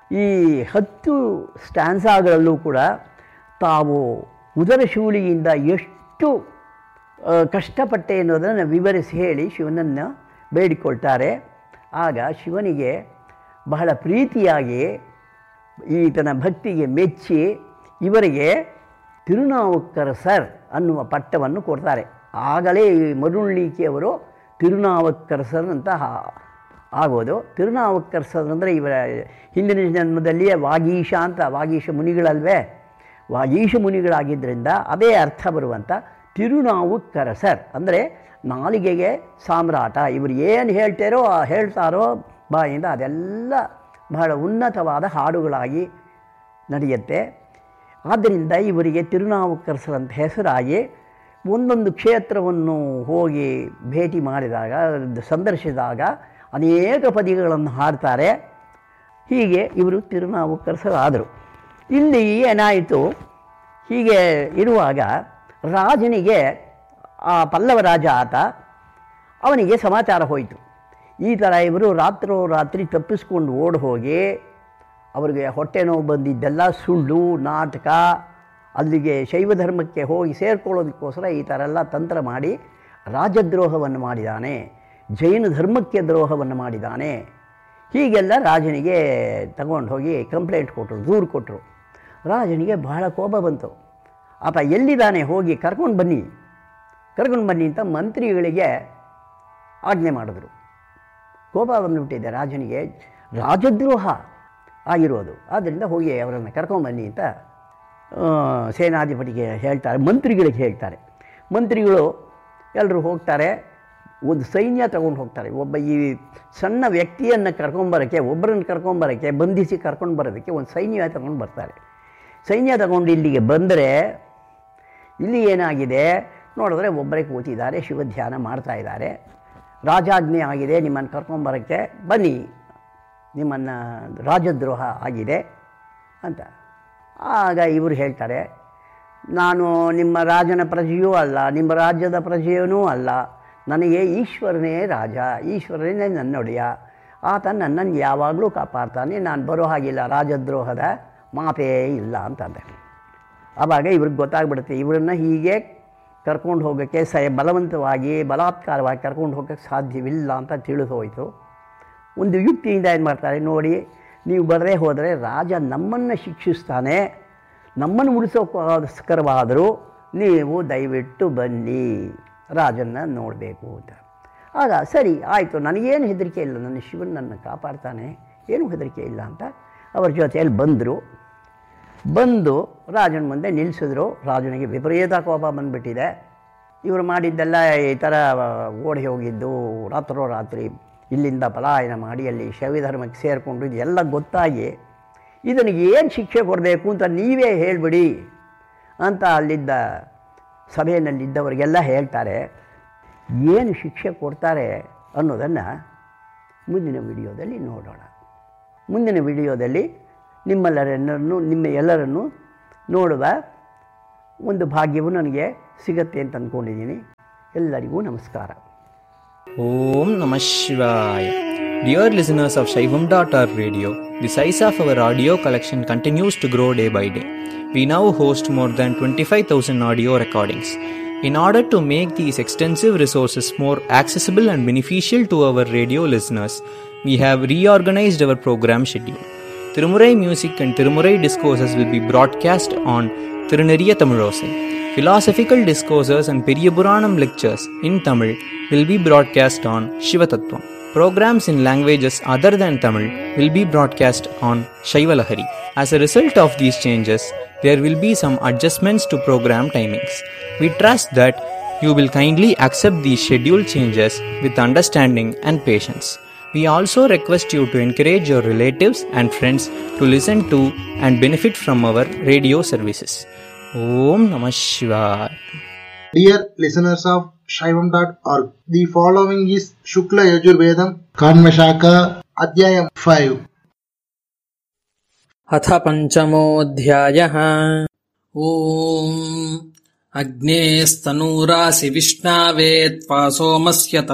ಈ ಹತ್ತು ಸ್ಟ್ಯಾನ್ಸಾಗಳಲ್ಲೂ ಕೂಡ ತಾವು ಉದರ ಶೂಲಿಯಿಂದ ಎಷ್ಟು ಆ, ಕಷ್ಟಪಟ್ಟೆ ಅನ್ನೋದನ್ನು ವಿವರಿಸಿ ಹೇಳಿ ಶಿವನನ್ನು ಬೇಡಿಕೊಳ್ತಾರೆ ಆಗ ಶಿವನಿಗೆ ಬಹಳ ಪ್ರೀತಿಯಾಗಿ ಈತನ ಭಕ್ತಿಗೆ ಮೆಚ್ಚಿ ಇವರಿಗೆ ತಿರುನಾವುಕ್ಕರಸರ್ ಅನ್ನುವ ಪಟ್ಟವನ್ನು ಕೊಡ್ತಾರೆ ಆಗಲೇ ಈ ಮರುಳ್ಳಿಕೆಯವರು ತಿರುನಾವುಕ್ಕರಸರ್ ಅಂತ ಹಾ- ಆಗೋದು ತಿರುನಾವುಕ್ಕರಸರ್ ಅಂದರೆ ಇವರ ಹಿಂದಿನ ಜನ್ಮದಲ್ಲಿಯೇ ವಾಗೀಶ ಅಂತ ವಾಗೀಶ ಮುನಿಗಳಲ್ವೇ ವಾಗೀಶ ಮುನಿಗಳಾಗಿದ್ದರಿಂದ ಅದೇ ಅರ್ಥ ಬರುವಂಥ ತಿರುನಾವುಕ್ಕರಸರ್ ಅಂದರೆ ನಾಲಿಗೆಗೆ ಸಾಮ್ರಾಟ ಇವರು ಏನು ಹೇಳ್ತಾರೋ ಆ ಹೇಳ್ತಾರೋ ಬಾಯಿಂದ ಅದೆಲ್ಲ ಬಹಳ ಉನ್ನತವಾದ ಹಾಡುಗಳಾಗಿ ನಡೆಯುತ್ತೆ ಆದ್ದರಿಂದ ಇವರಿಗೆ ತಿರುನಾವುಕ್ಕರಸರ್ ಅಂತ ಹೆಸರಾಗಿ ಒಂದೊಂದು ಕ್ಷೇತ್ರವನ್ನು ಹೋಗಿ ಭೇಟಿ ಮಾಡಿದಾಗ ಸಂದರ್ಶಿಸಿದಾಗ ಅನೇಕ ಪದಿಗಳನ್ನು ಹಾಡ್ತಾರೆ ಹೀಗೆ ಇವರು ತಿರುನಾವುಕ್ಕರಸರಾದರು ಇಲ್ಲಿ ಏನಾಯಿತು ಹೀಗೆ ಇರುವಾಗ ರಾಜನಿಗೆ ಆ ಪಲ್ಲವ ರಾಜ ಆತ ಅವನಿಗೆ ಸಮಾಚಾರ ಹೋಯಿತು ಈ ಥರ ಇವರು ರಾತ್ರೋ ರಾತ್ರಿ ತಪ್ಪಿಸ್ಕೊಂಡು ಓಡಿ ಹೋಗಿ ಅವರಿಗೆ ಹೊಟ್ಟೆ ನೋವು ಬಂದಿದ್ದೆಲ್ಲ ಸುಳ್ಳು ನಾಟಕ ಅಲ್ಲಿಗೆ ಶೈವ ಧರ್ಮಕ್ಕೆ ಹೋಗಿ ಸೇರ್ಕೊಳ್ಳೋದಕ್ಕೋಸ್ಕರ ಈ ಥರ ಎಲ್ಲ ತಂತ್ರ ಮಾಡಿ ರಾಜದ್ರೋಹವನ್ನು ಮಾಡಿದ್ದಾನೆ ಜೈನ ಧರ್ಮಕ್ಕೆ ದ್ರೋಹವನ್ನು ಮಾಡಿದ್ದಾನೆ ಹೀಗೆಲ್ಲ ರಾಜನಿಗೆ ತಗೊಂಡು ಹೋಗಿ ಕಂಪ್ಲೇಂಟ್ ಕೊಟ್ಟರು ದೂರು ಕೊಟ್ಟರು ರಾಜನಿಗೆ ಬಹಳ ಕೋಪ ಬಂತು ಆತ ಎಲ್ಲಿದ್ದಾನೆ ಹೋಗಿ ಕರ್ಕೊಂಡು ಬನ್ನಿ ಕರ್ಕೊಂಡು ಬನ್ನಿ ಅಂತ ಮಂತ್ರಿಗಳಿಗೆ ಆಜ್ಞೆ ಮಾಡಿದ್ರು ಕೋಪ ಬಂದುಬಿಟ್ಟಿದೆ ರಾಜನಿಗೆ ರಾಜದ್ರೋಹ ಆಗಿರೋದು ಆದ್ದರಿಂದ ಹೋಗಿ ಅವರನ್ನು ಕರ್ಕೊಂಬನ್ನಿ ಅಂತ ಆ, ಸೇನಾಧಿಪತಿಗೆ ಹೇಳ್ತಾರೆ ಮಂತ್ರಿಗಳಿಗೆ ಹೇಳ್ತಾರೆ ಮಂತ್ರಿಗಳು ಎಲ್ಲರೂ ಹೋಗ್ತಾರೆ ಒಂದು ಸೈನ್ಯ ತಗೊಂಡು ಹೋಗ್ತಾರೆ ಒಬ್ಬ ಈ ಸಣ್ಣ ವ್ಯಕ್ತಿಯನ್ನು ಕರ್ಕೊಂಬರೋಕ್ಕೆ ಒಬ್ಬರನ್ನು ಕರ್ಕೊಂಬರೋಕ್ಕೆ ಬಂಧಿಸಿ ಕರ್ಕೊಂಡು ಬರೋದಕ್ಕೆ ಒಂದು ಸೈನ್ಯ ತಗೊಂಡು ಬರ್ತಾರೆ ಸೈನ್ಯ ತಗೊಂಡು ಇಲ್ಲಿಗೆ ಬಂದರೆ ಇಲ್ಲಿ ಏನಾಗಿದೆ ನೋಡಿದ್ರೆ ಒಬ್ಬರೇ ಕೂತಿದ್ದಾರೆ ಶಿವ ಧ್ಯಾನ ಮಾಡ್ತಾ ಇದ್ದಾರೆ ರಾಜಾಜ್ಞೆ ಆಗಿದೆ ನಿಮ್ಮನ್ನು ಕರ್ಕೊಂಬರೋಕ್ಕೆ ಬನ್ನಿ ನಿಮ್ಮನ್ನು ರಾಜದ್ರೋಹ ಆಗಿದೆ ಅಂತ ಆಗ ಇವರು ಹೇಳ್ತಾರೆ ನಾನು ನಿಮ್ಮ ರಾಜನ ಪ್ರಜೆಯೂ ಅಲ್ಲ ನಿಮ್ಮ ರಾಜ್ಯದ ಪ್ರಜೆಯೂ ಅಲ್ಲ ನನಗೆ ಈಶ್ವರನೇ ರಾಜ ಈಶ್ವರನೇ ನನ್ನೊಡೆಯ ಆತ ನನ್ನನ್ನು ಯಾವಾಗಲೂ ಕಾಪಾಡ್ತಾನೆ ನಾನು ಬರೋ ಹಾಗಿಲ್ಲ ರಾಜದ್ರೋಹದ ಮಾತೇ ಇಲ್ಲ ಅಂತಂದೆ ಆವಾಗ ಇವ್ರಿಗೆ ಗೊತ್ತಾಗ್ಬಿಡುತ್ತೆ ಇವರನ್ನು ಹೀಗೆ ಕರ್ಕೊಂಡು ಹೋಗೋಕ್ಕೆ ಸ ಬಲವಂತವಾಗಿ ಬಲಾತ್ಕಾರವಾಗಿ ಕರ್ಕೊಂಡು ಹೋಗೋಕ್ಕೆ ಸಾಧ್ಯವಿಲ್ಲ ಅಂತ ತಿಳಿದು ಹೋಯಿತು ಒಂದು ಯುಕ್ತಿಯಿಂದ ಏನು ಮಾಡ್ತಾರೆ ನೋಡಿ ನೀವು ಬರದೇ ಹೋದರೆ ರಾಜ ನಮ್ಮನ್ನು ಶಿಕ್ಷಿಸ್ತಾನೆ ನಮ್ಮನ್ನು ಉಳಿಸೋಕ್ಕೋಸ್ಕರವಾದರೂ ನೀವು ದಯವಿಟ್ಟು ಬನ್ನಿ ರಾಜನ್ನ ನೋಡಬೇಕು ಅಂತ ಆಗ ಸರಿ ಆಯಿತು ನನಗೇನು ಹೆದರಿಕೆ ಇಲ್ಲ ನನ್ನ ಶಿವನ್ ನನ್ನ ಕಾಪಾಡ್ತಾನೆ ಏನೂ ಹೆದರಿಕೆ ಇಲ್ಲ ಅಂತ ಅವ್ರ ಜೊತೆಯಲ್ಲಿ ಬಂದರು ಬಂದು ರಾಜನ ಮುಂದೆ ನಿಲ್ಲಿಸಿದ್ರು ರಾಜನಿಗೆ ವಿಪರೀತ ಕೋಪ ಬಂದುಬಿಟ್ಟಿದೆ ಇವರು ಮಾಡಿದ್ದೆಲ್ಲ ಈ ಥರ ಓಡಿ ಹೋಗಿದ್ದು ರಾತ್ರೋ ರಾತ್ರಿ ಇಲ್ಲಿಂದ ಪಲಾಯನ ಮಾಡಿ ಅಲ್ಲಿ ಶೈವ ಧರ್ಮಕ್ಕೆ ಸೇರಿಕೊಂಡು ಇದೆಲ್ಲ ಗೊತ್ತಾಗಿ ಇದನಿಗೆ ಏನು ಶಿಕ್ಷೆ ಕೊಡಬೇಕು ಅಂತ ನೀವೇ ಹೇಳಿಬಿಡಿ ಅಂತ ಅಲ್ಲಿದ್ದ ಸಭೆಯಲ್ಲಿದ್ದವರಿಗೆಲ್ಲ ಹೇಳ್ತಾರೆ ಏನು ಶಿಕ್ಷೆ ಕೊಡ್ತಾರೆ ಅನ್ನೋದನ್ನು ಮುಂದಿನ ವಿಡಿಯೋದಲ್ಲಿ ನೋಡೋಣ ಮುಂದಿನ ವಿಡಿಯೋದಲ್ಲಿ ನಿಮ್ಮೆಲ್ಲರನ್ನು ನಿಮ್ಮ ಎಲ್ಲರನ್ನು ನೋಡುವ ಒಂದು ಭಾಗ್ಯವು ನನಗೆ ಸಿಗತ್ತೆ ಅಂತ ಅಂದ್ಕೊಂಡಿದ್ದೀನಿ ಎಲ್ಲರಿಗೂ ನಮಸ್ಕಾರ Om Namah Shivaya. Dear listeners of Shaivam.org radio, the size of our audio collection continues to grow day by day. We now host more than 25,000 audio recordings. In order to make these extensive resources more accessible and beneficial to our radio listeners, we have reorganized our program schedule. Tirumurai music and Tirumurai discourses will be broadcast on Tiruneriya Tamilosai. Philosophical discourses and Periyapuranam lectures in Tamil will be broadcast on Shivatattvam. Programs in languages other than Tamil will be broadcast on Shaivalahari. As a result of these changes, there will be some adjustments to program timings. We trust that you will kindly accept these schedule changes with understanding and patience. We also request you to encourage your relatives and friends to listen to and benefit from our radio services. Om Namah Shivaya. Dear listeners of Shaivam.org, the following is Shukla Yajurvedam Kanvashaka Adhyayam 5. अथ पञ्चमोऽध्यायः ॐ अग्नेस्तनूरासि विष्णावे त्वा सोमस्य